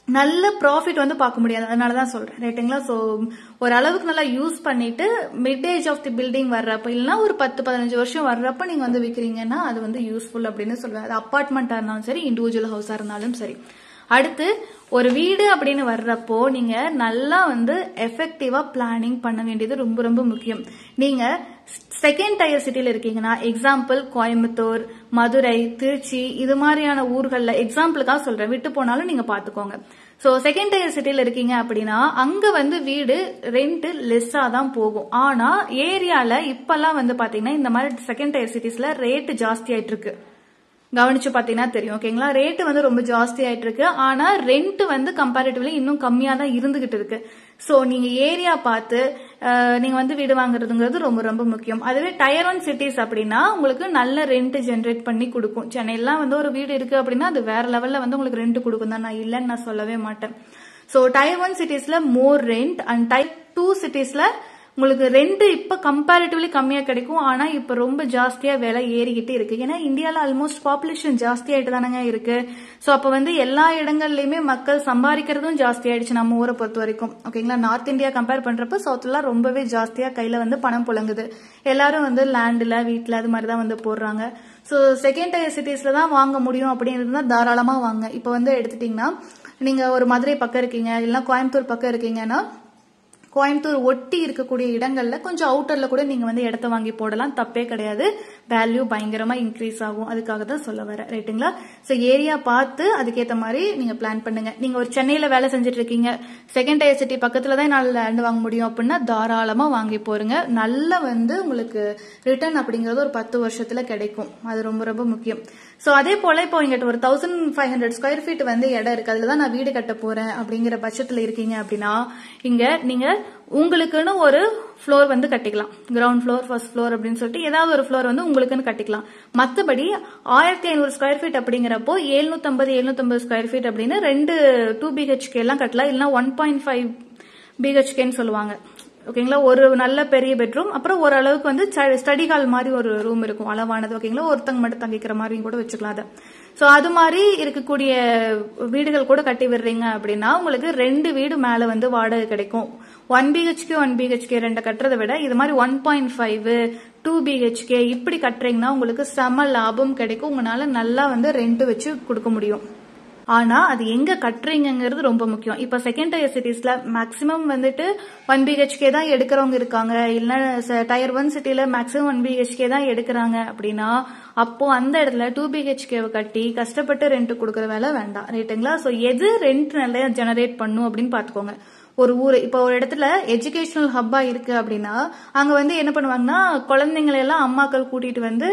நல்ல ப்ராஃபிட் வந்து பார்க்க முடியாது அதனால தான் சொல்றேன் ரைட்டுங்களா ஸோ ஓரளவுக்கு நல்லா யூஸ் பண்ணிட்டு mid age of the building வர்றப்ப இல்லைன்னா ஒரு பத்து பதினஞ்சு வருஷம் வர்றப்ப நீங்க வந்து விற்கிறீங்கன்னா அது வந்து யூஸ்ஃபுல் அப்படின்னு சொல்லுவேன் அது அப்பார்ட்மெண்ட்டாக இருந்தாலும் சரி இண்டிவிஜுவல் ஹவுஸாக இருந்தாலும் சரி அடுத்து ஒரு வீடு அப்படின்னு வர்றப்போ நீங்க நல்லா வந்து எஃபெக்டிவா பிளானிங் பண்ண வேண்டியது ரொம்ப ரொம்ப முக்கியம் நீங்க செகண்ட் டயர் சிட்டில இருக்கீங்கன்னா எக்ஸாம்பிள் கோயம்புத்தூர் மதுரை திருச்சி இது மாதிரியான ஊர்கள்ல எக்ஸாம்பிளுக்காக சொல்றேன் விட்டு போனாலும் நீங்க பாத்துக்கோங்க சோ செகண்ட் டயர் சிட்டில இருக்கீங்க அப்படின்னா அங்க வந்து வீடு ரெண்ட் லெஸ்ஸா தான் போகும் ஆனா ஏரியால இப்பெல்லாம் வந்து பாத்தீங்கன்னா இந்த மாதிரி செகண்ட் டயர் சிட்டிஸ்ல ரேட் ஜாஸ்தி ஆயிட்டு இருக்கு கவனிச்சு பாத்தீங்கன்னா தெரியும் ஓகேங்களா ரேட் வந்து ரொம்ப ஜாஸ்தி ஆயிட்டு இருக்கு ஆனா ரெண்ட் வந்து கம்பேரிட்டிவ்லி இன்னும் கம்மியா தான் இருந்துகிட்டு இருக்கு சோ நீங்க ஏரியா பார்த்து அஹ், நீங்க வந்து வீடு வாங்குறதுங்கிறது ரொம்ப ரொம்ப முக்கியம் அதுவே டயர் ஒன் சிட்டிஸ் அப்படின்னா உங்களுக்கு நல்ல ரெண்ட் ஜென்ரேட் பண்ணி கொடுக்கும் சென்னையெல்லாம் வந்து ஒரு வீடு இருக்கு அப்படின்னா அது வேற லெவல்ல வந்து உங்களுக்கு ரெண்ட் கொடுக்கும் தான் நான் இல்லைன்னு நான் சொல்லவே மாட்டேன் சோ டயர் ஒன் சிட்டிஸ்ல more rent and tier two சிட்டிஸ்ல உங்களுக்கு ரெண்ட் இப்ப கம்பேரிட்டிவ்லி கம்மியா கிடைக்கும் ஆனா இப்ப ரொம்ப ஜாஸ்தியா விலை ஏறிக்கிட்டு இருக்கு ஏன்னா இந்தியால ஆல்மோஸ்ட் பாப்புலேஷன் ஜாஸ்தி ஆயிட்டு தானங்க இருக்கு சோ அப்ப வந்து எல்லா இடங்கள்லயுமே மக்கள் சம்பாதிக்கிறதும் ஜாஸ்தி ஆயிடுச்சு நம்ம ஊரை பொறுத்த வரைக்கும் ஓகேங்களா நார்த் இந்தியா கம்பேர் பண்றப்ப சவுத்லாம் ரொம்பவே ஜாஸ்தியா கையில வந்து பணம் புழங்குது எல்லாரும் வந்து லேண்ட்ல வீட்ல அது மாதிரி தான் வந்து போடுறாங்க சோ செகண்ட் டயர் சிட்டிஸ்ல தான் வாங்க முடியும் அப்படின்னு இருந்தா தாராளமா வாங்க இப்ப வந்து எடுத்துட்டீங்கன்னா நீங்க ஒரு மதுரை பக்கம் இருக்கீங்க இல்லைன்னா கோயம்புத்தூர் பக்கம் இருக்கீங்கன்னா கோயம்புத்தூர் ஒட்டி இருக்கக்கூடிய இடங்கள்ல கொஞ்சம் அவுட்டர்ல கூட நீங்க வந்து இடத்த வாங்கி போடலாம் தப்பே கிடையாது வேல்யூ பயங்கரமா இன்க்ரீஸ் ஆகும் அதுக்காக தான் சொல்ல வரேன் ரைட்டுங்களா சோ ஏரியா பார்த்து அதுக்கேத்த மாதிரி நீங்க பிளான் பண்ணுங்க நீங்க ஒரு சென்னையில வேலை செஞ்சுட்டு இருக்கீங்க செகண்ட் டயர் சிட்டி பக்கத்துல தான் என்னால லேண்ட் வாங்க முடியும் அப்படின்னா தாராளமா வாங்கி போருங்க நல்ல வந்து உங்களுக்கு ரிட்டர்ன் அப்படிங்கறது ஒரு பத்து வருஷத்துல கிடைக்கும் அது ரொம்ப ரொம்ப முக்கியம் சோ அதே போல இப்போ இங்கிட்ட ஒரு thousand five hundred square feet வந்து இடம் இருக்கு அதுல தான் நான் வீடு கட்ட போறேன் அப்படிங்கிற பட்சத்துல இருக்கீங்க அப்படின்னா இங்க நீங்க உங்களுக்குன்னு ஒரு ஃப்ளோர் வந்து கட்டிக்கலாம் கிரவுண்ட் ஃப்ளோர் ஃபர்ஸ்ட் ஃப்ளோர் அப்படின்னு சொல்லிட்டு ஏதாவது ஒரு ஃப்ளோர் வந்து உங்களுக்குன்னு கட்டிக்கலாம் மத்தபடி ஆயிரத்தி ஐநூறு ஸ்கொயர் ஃபீட் அப்படிங்கிறப்போ எழுநூத்தம்பது எழுநூத்தம்பது ஸ்கொயர் ஃபீட் அப்படின்னு ரெண்டு டூ பிஹெச்கே எல்லாம் கட்டலாம் இல்லைன்னா ஒன் பாயிண்ட் ஃபைவ் பிஹெச்கேன்னு சொல்லுவாங்க ஓகேங்களா ஒரு நல்ல பெரிய பெட்ரூம் அப்புறம் ஓரளவுக்கு வந்து ஸ்டடி ஹால் மாதிரி ஒரு ரூம் இருக்கும் அளவானது ஓகேங்களா ஒருத்தங்க மட்டும் தங்கிக்கிற மாதிரியும் கூட வச்சுக்கலாம் அதை ஸோ அது மாதிரி இருக்கக்கூடிய வீடுகள் கூட கட்டி விடுறீங்க அப்படின்னா உங்களுக்கு ரெண்டு வீடு மேல வந்து வாடகை கிடைக்கும் ஒன் பிஹெச்கே ஒன் பிஹெச்கே ரெண்டு கட்டுறதை விட இது மாதிரி one point five two BHK இப்படி கட்டுறீங்கன்னா உங்களுக்கு செம லாபம் கிடைக்கும் உங்களால நல்லா வந்து ரெண்ட் வச்சு கொடுக்க முடியும் ஆனா அது எங்க கட்டுறீங்கிறது ரொம்ப முக்கியம் இப்ப செகண்ட் டயர் சிட்டிஸ்ல மேக்சிமம் வந்துட்டு ஒன் பிஹெச்கே தான் எடுக்கிறவங்க இருக்காங்க இல்ல டயர் ஒன் சிட்டில மேக்சிமம் ஒன் பிஹெச்கே தான் எடுக்கிறாங்க அப்படின்னா அப்போ அந்த இடத்துல டூ பிஹெச்கேவை கட்டி கஷ்டப்பட்டு ரெண்ட் கொடுக்கற வேலை வேண்டாம் ரைட்டுங்களா சோ எது ரெண்ட் நல்லா ஜெனரேட் பண்ணும் அப்படின்னு பாத்துக்கோங்க ஒரு ஊர் இப்போ ஒரு இடத்துல எஜுகேஷனல் ஹப்பா இருக்கு அப்படின்னா அங்க வந்து என்ன பண்ணுவாங்கன்னா குழந்தைங்களை எல்லாம் அம்மாக்கள் கூட்டிட்டு வந்து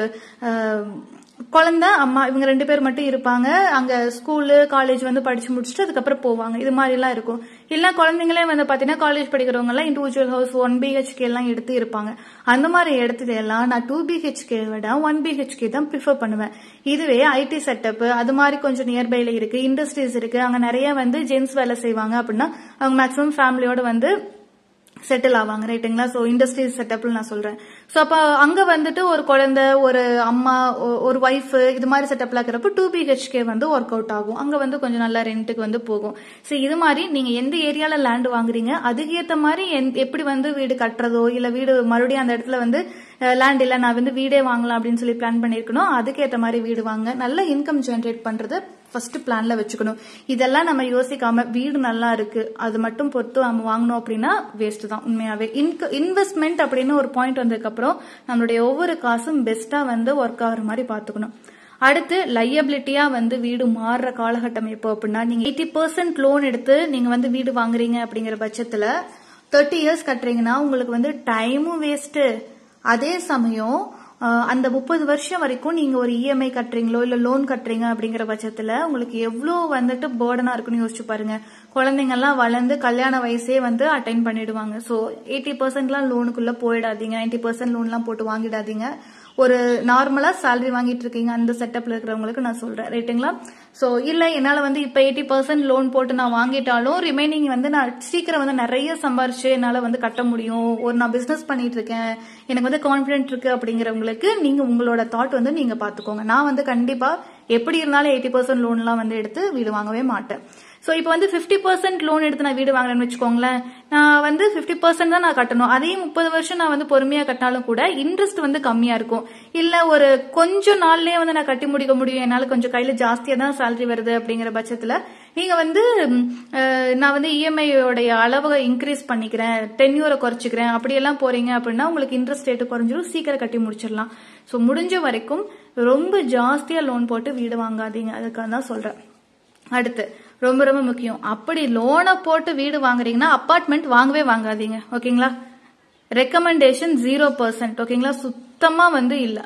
அஹ், குழந்தை அம்மா இவங்க ரெண்டு பேர் மட்டும் இருப்பாங்க அங்க ஸ்கூலு காலேஜ் வந்து படிச்சு முடிச்சுட்டு அதுக்கப்புறம் போவாங்க இது மாதிரி எல்லாம் இருக்கும் இல்ல குழந்தைங்களே வந்து பாத்தீங்கன்னா காலேஜ் படிக்கிறவங்க எல்லாம் இண்டிவிஜுவல் ஹவுஸ் ஒன் பிஹெச்கே எல்லாம் எடுத்து இருப்பாங்க அந்த மாதிரி இடத்துல எல்லாம் நான் டூ பிஹெச்கே விட ஒன் பிஹெச்கே தான் ப்ரிஃபர் பண்ணுவேன் இதுவே ஐடி செட்டப் அது மாதிரி கொஞ்சம் நியர்பைல இருக்கு இண்டஸ்ட்ரீஸ் இருக்கு அங்க நிறைய வந்து ஜென்ஸ் வேலை செய்வாங்க அப்படின்னா அவங்க மேக்ஸிமம் ஃபேமிலியோட வந்து செட்டில் ஆவாங்க ரைட்டுங்களா ஸோ இண்டஸ்ட்ரியல் செட்டப்ல நான் சொல்றேன் ஸோ அப்போ அங்க வந்துட்டு ஒரு குழந்தை ஒரு அம்மா ஒ- ஒரு ஒய்ஃப் இது மாதிரி செட்டப்ல இருக்கிறப்ப டூ பிஹெச்கே வந்து ஒர்க் அவுட் ஆகும் அங்க வந்து கொஞ்சம் நல்லா ரெண்ட்டுக்கு வந்து போகும் ஸோ இது மாதிரி நீங்க எந்த ஏரியால லேண்ட் வாங்குறீங்க அதுக்கேற்ற மாதிரி எந்த- எப்படி வந்து வீடு கட்டுறதோ இல்ல வீடு மறுபடியும் அந்த இடத்துல வந்து லேண்ட் இல்ல நான் வந்து வீடே வாங்கலாம் அப்படின்னு சொல்லி பிளான் பண்ணிருக்கணும் அதுக்கேற்ற மாதிரி வீடு வாங்க நல்ல இன்கம் ஜென்ரேட் பண்றது ஃபர்ஸ்ட் பிளான்ல வச்சுக்கணும் இதெல்லாம் நம்ம யோசிக்காம வீடு நல்லா இருக்கு அது மட்டும் பொறுத்து நம்ம வாங்கணும் அப்படின்னா வேஸ்ட் தான் உண்மையாவே இன்வெஸ்ட்மெண்ட் அப்படின்னு ஒரு பாயிண்ட் வந்ததுக்கு அப்புறம் நம்மளுடைய ஒவ்வொரு காசும் பெஸ்டா வந்து ஒர்க் ஆகுற மாதிரி பாத்துக்கணும் அடுத்து லையபிலிட்டியா வந்து வீடு மாறுற காலகட்டம் எப்போ அப்படின்னா நீங்க எயிட்டி பர்சன்ட் லோன் எடுத்து நீங்க வந்து வீடு வாங்குறீங்க அப்படிங்கிற பட்சத்துல தேர்ட்டி இயர்ஸ் கட்டுறீங்கன்னா உங்களுக்கு வந்து டைமும் வேஸ்ட் அதே சமயம் அஹ், அந்த முப்பது வருஷம் வரைக்கும் நீங்க ஒரு இஎம்ஐ கட்டுறீங்களோ இல்ல லோன் கட்டுறீங்க அப்படிங்கிற பட்சத்துல உங்களுக்கு எவ்வளவு வந்துட்டு பேர்டனா இருக்குன்னு யோசிச்சு பாருங்க குழந்தைங்க எல்லாம் வளர்ந்து கல்யாண வயசே வந்து அட்டைன் பண்ணிடுவாங்க சோ எயிட்டி பர்சன்ட்லாம் லோனுக்குள்ள போயிடாதீங்க நைன்டி பர்சன்ட் லோன்லாம் போட்டு வாங்கிடாதீங்க ஒரு நார்மலா salary வாங்கிட்டு இருக்கீங்க அந்த செட்டப்ல இருக்கிறவங்களுக்கு நான் சொல்றேன் ரைட்டுங்களா சோ இல்ல என்னால வந்து இப்ப எயிட்டி பர்சன்ட் லோன் போட்டு நான் வாங்கிட்டாலும் ரிமைனிங் வந்து நான் சீக்கிரம் வந்து நிறைய சம்பாரிச்சு என்னால வந்து கட்ட முடியும் ஒரு நான் பிசினஸ் பண்ணிட்டு இருக்கேன் எனக்கு வந்து கான்பிடென்ட் இருக்கு அப்படிங்கிறவங்களுக்கு நீங்க உங்களோட தாட் வந்து நீங்க பாத்துக்கோங்க நான் வந்து கண்டிப்பா எப்படி இருந்தாலும் எயிட்டி பர்சன்ட் லோன்லாம் வந்து எடுத்து வீடு வாங்கவே மாட்டேன் ஸோ இப்போ வந்து ஃபிஃப்டி பர்சன்ட் லோன் எடுத்து நான் வீடு வாங்குறேன்னு வச்சுக்கோங்களேன் நான் வந்து ஃபிஃப்டி பர்சன்ட் தான் நான் கட்டணும் அதே முப்பது வருஷம் நான் வந்து பொறுமையாக கட்டினாலும் கூட இன்ட்ரெஸ்ட் வந்து கம்மியாக இருக்கும் இல்லை ஒரு கொஞ்சம் நாள்லயே வந்து நான் கட்டி முடிக்க முடியும் என்னால் கொஞ்சம் கையில் ஜாஸ்தியாக தான் சேலரி வருது அப்படிங்கிற பட்சத்தில் நீங்கள் வந்து ம், அஹ், நான் வந்து இஎம்ஐயோடைய அளவை இன்க்ரீஸ் பண்ணிக்கிறேன் டென்யூரை குறைச்சிக்கிறேன் அப்படியெல்லாம் போறீங்க அப்படின்னா உங்களுக்கு இன்ட்ரெஸ்ட் ரேட்டு குறைஞ்சிரும் சீக்கிரம் கட்டி முடிச்சிடலாம் ஸோ முடிஞ்ச வரைக்கும் ரொம்ப ஜாஸ்தியாக லோன் போட்டு வீடு வாங்காதீங்க அதுக்காக தான் சொல்கிறேன் அடுத்து ரொம்ப ரொம்ப முக்கியம் அப்படி லோனை போட்டு வீடு வாங்குறீங்கன்னா அப்பார்ட்மெண்ட் வாங்கவே வாங்காதீங்க ஓகேங்களா ரெக்கமெண்டேஷன் ஜீரோ பர்சன்ட் ஓகேங்களா சுத்தமா வந்து இல்ல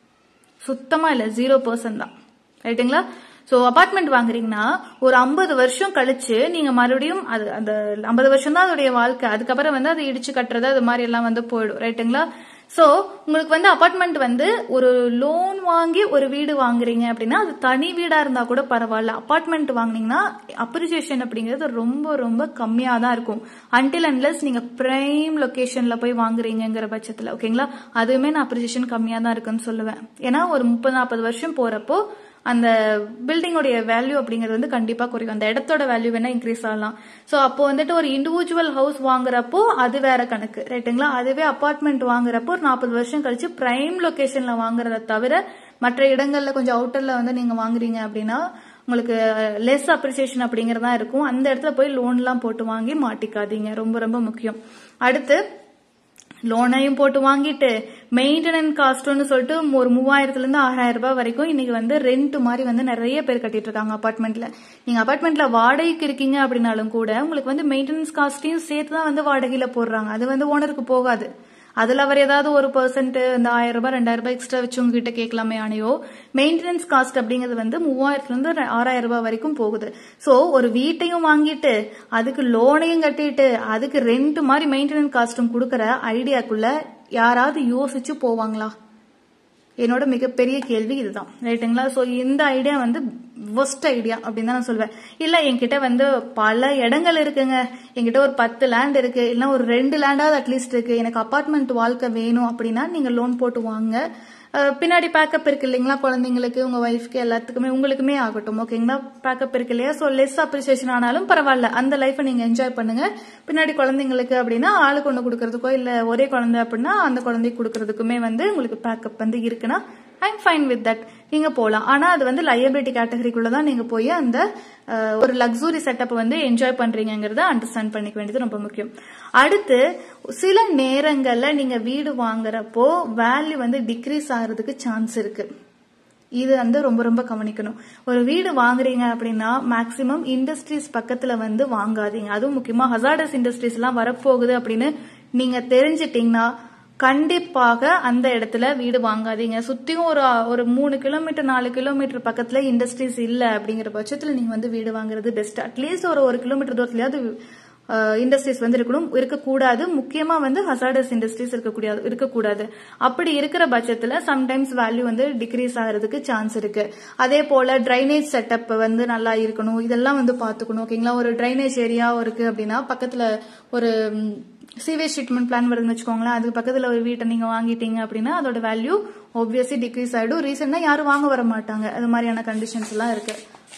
சுத்தமா இல்ல ஜீரோ பர்சன்ட் தான் ரைட்டுங்களா ஸோ அபார்ட்மெண்ட் வாங்குறீங்கன்னா ஒரு ஐம்பது வருஷம் கழிச்சு நீங்க மறுபடியும் அது அந்த ஐம்பது வருஷம் தான் அதோடைய வாழ்க்கை அதுக்கப்புறம் வந்து அதை இடிச்சு கட்டுறது அது மாதிரி எல்லாம் வந்து போயிடும் ரைட்டுங்களா ஸோ உங்களுக்கு வந்து அபார்ட்மெண்ட் வந்து ஒரு லோன் வாங்கி ஒரு வீடு வாங்குறீங்க அப்படின்னா அது தனி வீடா இருந்தா கூட பரவாயில்ல அபார்ட்மெண்ட் வாங்குனீங்கன்னா அப்ரிசியேஷன் அப்படிங்கிறது ரொம்ப ரொம்ப கம்மியா தான் இருக்கும் அன்டில் அன்லெஸ் நீங்க பிரைம் லொகேஷன்ல போய் வாங்குறீங்கிற பட்சத்துல ஓகேங்களா அதுவுமே நான் அப்ரிசியேஷன் கம்மியா தான் இருக்குன்னு சொல்லுவேன் ஏன்னா ஒரு முப்பது நாற்பது வருஷம் போறப்போ அந்த பில்டிங்கோடைய வேல்யூ அப்படிங்கிறது வந்து கண்டிப்பா குறையும் அந்த இடத்தோட வேல்யூ வேணா இன்க்ரீஸ் ஆகலாம் ஸோ அப்போ வந்துட்டு ஒரு இண்டிவிஜுவல் ஹவுஸ் வாங்குறப்போ அது வேற கணக்கு ரைட்டுங்களா அதுவே அபார்ட்மெண்ட் வாங்குறப்போ ஒரு நாற்பது வருஷம் கழிச்சு பிரைம் லொகேஷன்ல வாங்குறத தவிர மற்ற இடங்கள்ல கொஞ்சம் அவுட்டர்ல வந்து நீங்க வாங்குறீங்க அப்படின்னா உங்களுக்கு லெஸ் அப்ரிசியேஷன் அப்படிங்கறதா இருக்கும் அந்த இடத்துல போய் லோன்லாம் போட்டு வாங்கி மாட்டிக்காதீங்க ரொம்ப ரொம்ப முக்கியம் அடுத்து லோனையும் போட்டு வாங்கிட்டு மெயின்டெனன்ஸ் காஸ்ட்னு சொல்லிட்டு ஒரு மூவாயிரத்துல இருந்து ஆறாயிரம் ரூபாய் வரைக்கும் இன்னைக்கு வந்து ரெண்ட் மாதிரி வந்து நிறைய பேர் கட்டிட்டு இருக்காங்க அபார்ட்மெண்ட்ல நீங்க அபார்ட்மெண்ட்ல வாடகைக்கு இருக்கீங்க அப்படின்னாலும் கூட உங்களுக்கு வந்து மெயின்டெனன்ஸ் காஸ்ட்டையும் சேர்த்து தான் வந்து வாடகையில போடுறாங்க அது வந்து ஓனருக்கு போகாது அதுல அவர் ஏதாவது ஒரு பர்சன்ட் இந்த ஆயிரம் ரூபாய் ரெண்டாயிரம் ரூபாய் எக்ஸ்ட்ரா வச்சு உங்ககிட்ட கேட்கலாமே ஆனையோ மெயின்டெனன்ஸ் காஸ்ட் அப்படிங்கிறது வந்து மூவாயிரத்துல இருந்து ஆறாயிரம் ரூபாய் வரைக்கும் போகுது சோ ஒரு வீட்டையும் வாங்கிட்டு அதுக்கு லோனையும் கட்டிட்டு அதுக்கு ரெண்ட் மாதிரி மெயின்டெனன்ஸ் காஸ்டும் கொடுக்கற ஐடியாக்குள்ள யாராவது யோசிச்சு போவாங்களா என்னோட மிகப்பெரிய கேள்வி இதுதான் ரைட்டுங்களா ஸோ இந்த ஐடியா வந்து ஒஸ்ட் ஐடியா அப்படின்னு தான் நான் சொல்லுவேன் இல்ல என்கிட்ட வந்து பல இடங்கள் இருக்குங்க என்கிட்ட ஒரு பத்து லேண்ட் இருக்கு இல்ல ஒரு ரெண்டு லேண்டாவது அட்லீஸ்ட் இருக்கு எனக்கு அபார்ட்மெண்ட் வாழ்க்கை வேணும் அப்படின்னா நீங்க லோன் போட்டு வாங்க அஹ் பின்னாடி பேக்கப் இருக்கு இல்லைங்களா குழந்தைங்களுக்கு உங்க ஒய்ஃப்க்கு எல்லாத்துக்குமே உங்களுக்குமே ஆகட்டும் ஓகேங்களா பேக்கப் இருக்கு இல்லையா ஸோ லெஸ் அப்ரிசியேஷன் ஆனாலும் பரவாயில்ல அந்த லைஃப்பை நீங்க என்ஜாய் பண்ணுங்க பின்னாடி குழந்தைங்களுக்கு அப்படின்னா ஆளுக்கு ஒன்று கொடுக்கறதுக்கோ இல்ல ஒரே குழந்தை அப்படின்னா அந்த குழந்தைக்கு கொடுக்கறதுக்குமே வந்து உங்களுக்கு பேக்கப் வந்து இருக்குன்னா ஐம் ஃபைன் வித் தட் நீங்க போகலாம் ஆனா அது வந்து லயபிலிட்டி கேட்டகரிக்குள்ள தான் நீங்க போய் அந்த அஹ், ஒரு லக்ஸுரி செட்டப் வந்து என்ஜாய் பண்றீங்கிறத அண்டர்ஸ்டாண்ட் பண்ணிக்க வேண்டியது ரொம்ப முக்கியம் அடுத்து சில நேரங்கள்ல நீங்க வீடு வாங்குறப்போ வேல்யூ வந்து டிக்ரீஸ் ஆகிறதுக்கு சான்ஸ் இருக்கு இது வந்து ரொம்ப ரொம்ப கவனிக்கணும் ஒரு வீடு வாங்குறீங்க அப்படின்னா மேக்சிமம் இண்டஸ்ட்ரீஸ் பக்கத்துல வந்து வாங்காதீங்க அதுவும் முக்கியமா ஹசார்டஸ் இண்டஸ்ட்ரீஸ் எல்லாம் வரப்போகுது அப்படின்னு நீங்க தெரிஞ்சிட்டீங்கன்னா கண்டிப்பாக அந்த இடத்துல வீடு வாங்காதீங்க சுத்தியும் ஒரு ஒரு மூணு கிலோமீட்டர் நாலு கிலோமீட்டர் பக்கத்துல இண்டஸ்ட்ரீஸ் இல்ல அப்படிங்கிற பட்சத்துல நீங்க வந்து வீடு வாங்குறது பெஸ்ட் அட்லீஸ்ட் ஒரு ஒரு கிலோமீட்டர் தூரத்துலயாவது இண்டஸ்ட்ரீஸ் வந்து இருக்கணும் இருக்கக்கூடாது முக்கியமா வந்து ஹசார்டஸ் இண்டஸ்ட்ரீஸ் இருக்கக்கூடாது இருக்கக்கூடாது அப்படி இருக்கிற பட்சத்துல சம்டைம்ஸ் வேல்யூ வந்து டிக்ரீஸ் ஆகிறதுக்கு சான்ஸ் இருக்கு அதே போல டிரைனேஜ் செட்டப் வந்து நல்லா இருக்கணும் இதெல்லாம் வந்து பாத்துக்கணும் ஓகேங்களா ஒரு டிரைனேஜ் ஏரியா இருக்கு அப்படின்னா பக்கத்துல ஒரு சீவேஜ் ட்ரீட்மெண்ட் பிளான் வருதுன்னு வச்சுக்கோங்களேன் அதுக்கு பக்கத்துல ஒரு வீட்டை நீங்க வாங்கிட்டீங்க அப்படின்னா அதோட வேல்யூ ஆப்வியஸ்லி டிக்ரீஸ் ஆயிடும் ரீசெண்டா யாரும் வாங்க வர மாட்டாங்க அது மாதிரியான கண்டிஷன்ஸ் எல்லாம் இருக்கு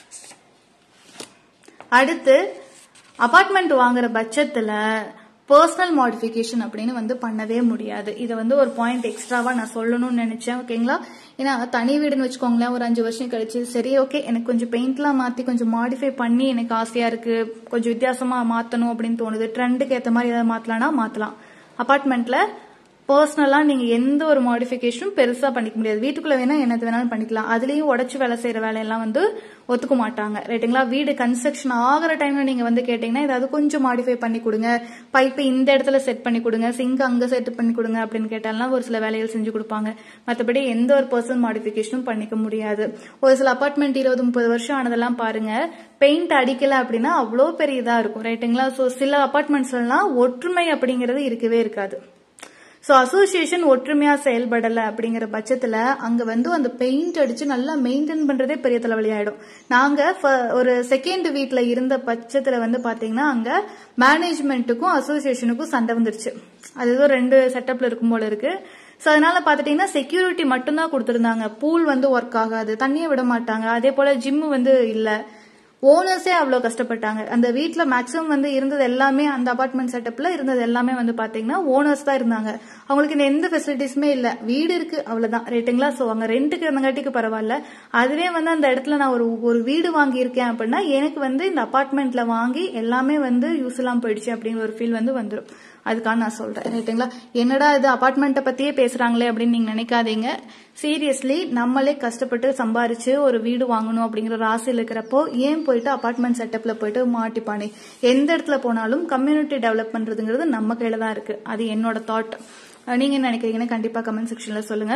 அடுத்து அபார்ட்மெண்ட் வாங்குற பட்சத்துல பர்சனல் மாடிஃபிகேஷன் அப்படின்னு வந்து பண்ணவே முடியாது இதை வந்து ஒரு பாயிண்ட் எக்ஸ்ட்ராவா நான் சொல்லணும்னு நினைச்சேன் ஓகேங்களா ஏன்னா தனி வீடுன்னு வச்சுக்கோங்களேன் ஒரு அஞ்சு வருஷம் கழிச்சு சரி ஓகே எனக்கு கொஞ்சம் பெயிண்ட்லாம் மாத்தி கொஞ்சம் மாடிஃபை பண்ணி எனக்கு ஆசையா இருக்கு கொஞ்சம் வித்தியாசமா மாத்தணும் அப்படின்னு தோணுது ட்ரெண்டுக்கு ஏத்த மாதிரி ஏதாவது மாத்தலாம்னா மாத்தலாம் அபார்ட்மெண்ட்ல பர்சனலா நீங்க எந்த ஒரு மாடிஃபிகேஷனும் பெருசா பண்ணிக்க முடியாது வீட்டுக்குள்ள வேணா என்னது வேணாலும் பண்ணிக்கலாம் அதுலயும் உடச்சு வேலை செய்யற வேலையெல்லாம் வந்து ஒத்துக்க மாட்டாங்க ரைட்டுங்களா வீடு கன்ஸ்ட்ரக்ஷன் ஆகிற டைம்ல நீங்க வந்து கேட்டீங்கன்னா ஏதாவது கொஞ்சம் மாடிஃபை பண்ணி கொடுங்க பைப்பை இந்த இடத்துல செட் பண்ணி கொடுங்க சிங்க் அங்க செட் பண்ணி கொடுங்க அப்படின்னு கேட்டாலும் ஒரு சில வேலைகள் செஞ்சு கொடுப்பாங்க மற்றபடி எந்த ஒரு பர்சனல் மாடிஃபிகேஷனும் பண்ணிக்க முடியாது ஒரு சில அபார்ட்மெண்ட் இருபது முப்பது வருஷம் ஆனதெல்லாம் பாருங்க பெயிண்ட் அடிக்கல அப்படின்னா அவ்வளோ பெரிய இதா இருக்கும் ரைட்டுங்களா ஸோ சில அபார்ட்மெண்ட்ஸ் எல்லாம் ஒற்றுமை அப்படிங்கிறது இருக்கவே இருக்காது ஸோ அசோசியேஷன் ஒற்றுமையா செயல்படல அப்படிங்கிற பட்சத்துல அங்க வந்து அந்த பெயிண்ட் அடிச்சு நல்லா மெயின்டைன் பண்றதே பெரிய தலைவலியாயிடும் நாங்க ஃப- ஒரு செகண்ட் வீட்ல இருந்த பட்சத்துல வந்து பாத்தீங்கன்னா அங்க மேனேஜ்மெண்ட்டுக்கும் அசோசியேஷனுக்கும் சண்டை வந்துருச்சு அது ஏதோ ரெண்டு செட்டப்ல இருக்கும் போல இருக்கு ஸோ அதனால பார்த்துட்டீங்கன்னா செக்யூரிட்டி மட்டும்தான் கொடுத்துருந்தாங்க பூல் வந்து ஒர்க் ஆகாது தண்ணியை விட மாட்டாங்க அதே போல ஜிம் வந்து இல்லை ஓனர்ஸே அவ்வளோ கஷ்டப்பட்டாங்க அந்த வீட்டில் மேக்ஸிமம் வந்து இருந்தது எல்லாமே அந்த அபார்ட்மெண்ட் செட்டப்ல இருந்தது எல்லாமே வந்து பாத்தீங்கன்னா ஓனர்ஸ் தான் இருந்தாங்க அவங்களுக்கு இந்த எந்த ஃபெசிலிட்டிஸுமே இல்லை வீடு இருக்கு அவ்வளவுதான் ரேட்டுங்களா ஸோ அவங்க ரெண்ட்டுக்கு இருந்தங்காட்டிக்கு பரவாயில்ல அதுவே வந்து அந்த இடத்துல நான் ஒரு ஒரு வீடு வாங்கியிருக்கேன் அப்படின்னா எனக்கு வந்து இந்த அபார்ட்மெண்ட்ல வாங்கி எல்லாமே வந்து யூஸ் இல்லாம போயிடுச்சு அப்படிங்கிற ஒரு ஃபீல் வந்து வந்துடும் அதுக்காக நான் சொல்றேன் ரைட்டுங்களா என்னடா இது அபார்ட்மெண்ட்டை பத்தியே பேசுறாங்களே அப்படின்னு நீங்க நினைக்காதீங்க சீரியஸ்லி நம்மளே கஷ்டப்பட்டு சம்பாரிச்சு ஒரு வீடு வாங்கணும் அப்படிங்கிற ஒரு ஆசையில் இருக்கிறப்போ ஏன் போயிட்டு அபார்ட்மெண்ட் செட்டப்ல போயிட்டு மாட்டிப்பானே எந்த இடத்துல போனாலும் கம்யூனிட்டி டெவலப் பண்றதுங்கிறது நம்ம கையில தான் இருக்கு அது என்னோட தாட் நீங்க என்ன நினைக்கிறீங்கன்னு கண்டிப்பா கமெண்ட் செக்ஷன்ல சொல்லுங்க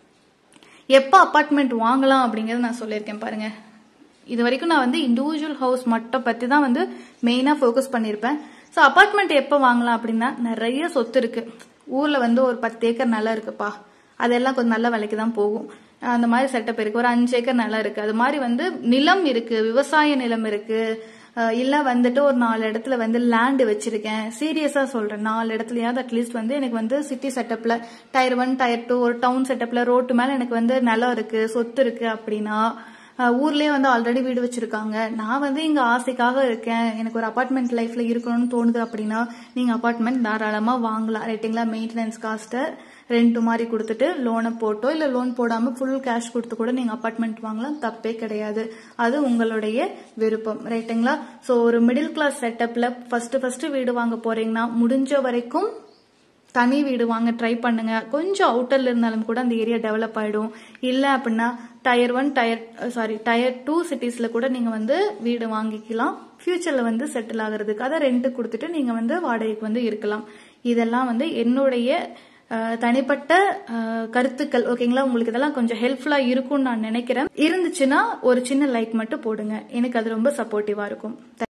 எப்போ அபார்ட்மெண்ட் வாங்கலாம் அப்படிங்கறத நான் சொல்லியிருக்கேன் பாருங்க இது வரைக்கும் நான் வந்து இண்டிவிஜுவல் ஹவுஸ் மட்டும் பத்தி தான் வந்து மெயினா ஃபோக்கஸ் பண்ணியிருப்பேன் ஸோ அபார்ட்மெண்ட் எப்போ வாங்கலாம் அப்படின்னா நிறைய சொத்து இருக்கு ஊர்ல வந்து ஒரு பத்து ஏக்கர் நிலம் இருக்குப்பா அதெல்லாம் கொஞ்சம் நல்ல விலைக்கு தான் போகும் அந்த மாதிரி செட்டப் இருக்கு ஒரு அஞ்சு ஏக்கர் நிலம் இருக்கு அது மாதிரி வந்து நிலம் இருக்கு விவசாய நிலம் இருக்கு அஹ் இல்ல வந்துட்டு ஒரு நாலு இடத்துல வந்து லேண்ட் வச்சிருக்கேன் சீரியஸா சொல்றேன் நாலு இடத்துலயாவது அட்லீஸ்ட் வந்து எனக்கு வந்து சிட்டி செட்டப்ல டயர் ஒன் டயர் டூ ஒரு டவுன் செட்டப்ல ரோட்டு மேல எனக்கு வந்து நிலம் இருக்கு சொத்து இருக்கு அப்படின்னா அஹ் ஊர்லயே வந்து ஆல்ரெடி வீடு வச்சிருக்காங்க நான் வந்து இங்க ஆசைக்காக இருக்கேன் எனக்கு ஒரு அபார்ட்மெண்ட் லைஃப்ல இருக்கணும்னு தோணுது அப்படின்னா நீங்க அபார்ட்மெண்ட் தாராளமா வாங்கலாம் ரைட்டுங்களா மெயின்டெனன்ஸ் காஸ்ட்டை ரெண்ட் மாதிரி கொடுத்துட்டு லோனை போட்டோ இல்ல லோன் போடாம ஃபுல் கேஷ் கொடுத்து கூட நீங்க அபார்ட்மெண்ட் வாங்கலாம் தப்பே கிடையாது அது உங்களுடைய விருப்பம் ரைட்டுங்களா சோ ஒரு மிடில் கிளாஸ் செட்டப்ல ஃபர்ஸ்ட் ஃபர்ஸ்ட் வீடு வாங்க போறீங்கன்னா முடிஞ்ச வரைக்கும் தனி வீடு வாங்க ட்ரை பண்ணுங்க கொஞ்சம் அவுட்டர்ல இருந்தாலும் கூட அந்த ஏரியா டெவலப் ஆயிடும் இல்ல அப்படின்னா tier one tier sorry tier two சிட்டிஸ்ல கூட நீங்க வந்து வீடு வாங்கிக்கலாம் ஃபியூச்சர்ல வந்து செட்டில் ஆகுறதுக்கு அதை ரெண்ட் கொடுத்துட்டு நீங்க வந்து வாடகைக்கு வந்து இருக்கலாம் இதெல்லாம் வந்து என்னுடைய அஹ், தனிப்பட்ட அஹ், கருத்துக்கள் ஓகேங்களா உங்களுக்கு இதெல்லாம் கொஞ்சம் ஹெல்ப்ஃபுல்லா இருக்கும்னு நான் நினைக்கிறேன் இருந்துச்சுன்னா ஒரு சின்ன லைக் மட்டும் போடுங்க எனக்கு அது ரொம்ப சப்போர்ட்டிவா இருக்கும்